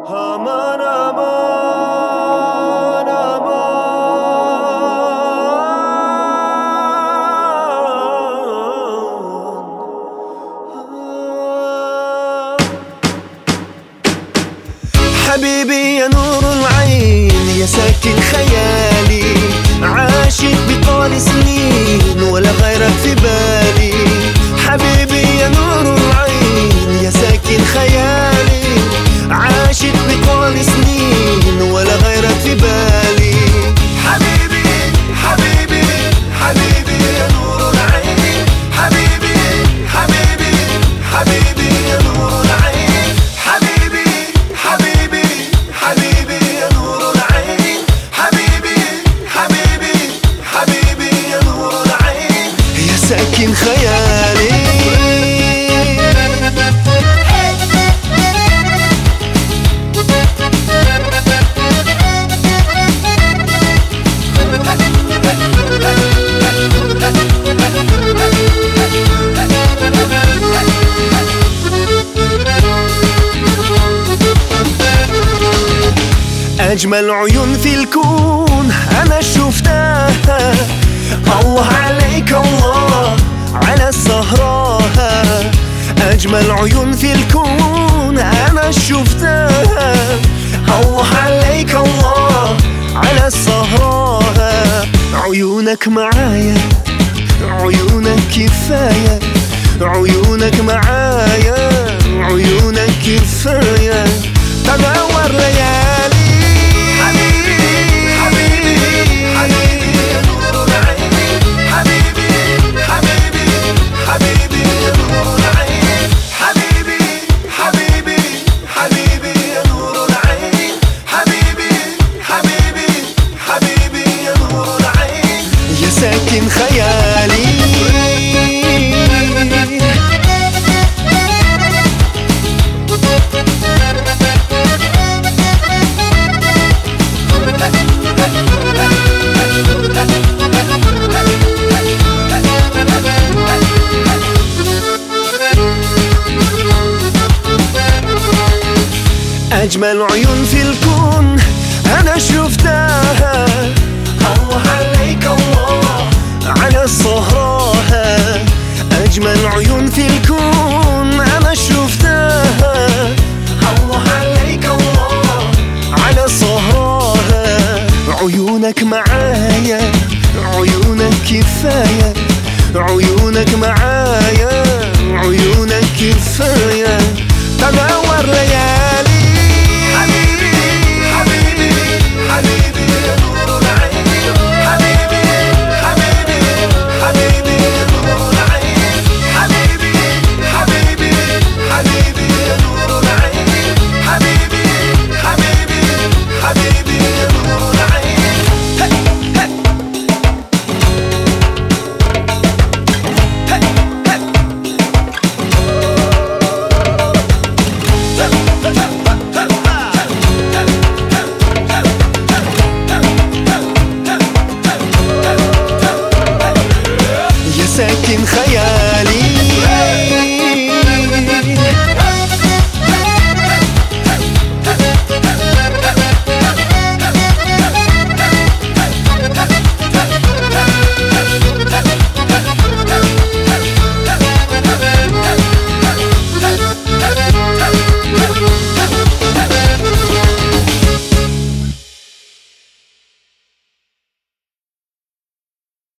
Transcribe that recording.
أمان أمان أمان حبيبي يا نور العين يا ساكن خيالي عاشق بطال سنين ولا غيرك في بالي حبيبي يا نور العين يا ساكن خيالي عاشق بطال سنين ولا غيرك في بالي حبيبي حبيبي حبيبي يا نور العين حبيبي حبيبي حبيبي يا نور العين حبيبي حبيبي حبيبي يا نور العين حبيبي حبيبي حبيبي يا نور العين يا ساكن خيالي أجمل عيون في الكون أنا شفتها الله عليك الله على السهراء أجمل عيون في الكون أنا شفتها الله عليك الله على السهراء عيونك معايا عيونك كفاية عيونك معايا عيونك كفاية تدور ليالي حبيبي حبيبي حبيبي يا نور العين حبيبي حبيبي حبيبي يا نور العين حبيبي حبيبي حبيبي يا نور العين حبيبي حبيبي حبيبي يا نور العين يا ساكن خيالي أجمل عيون في الكون أنا شفتها الله عليك الله على الصهراء أجمل عيون في الكون أنا شفتها الله عليك الله على الصهراء عيونك معايا عيونك كفاية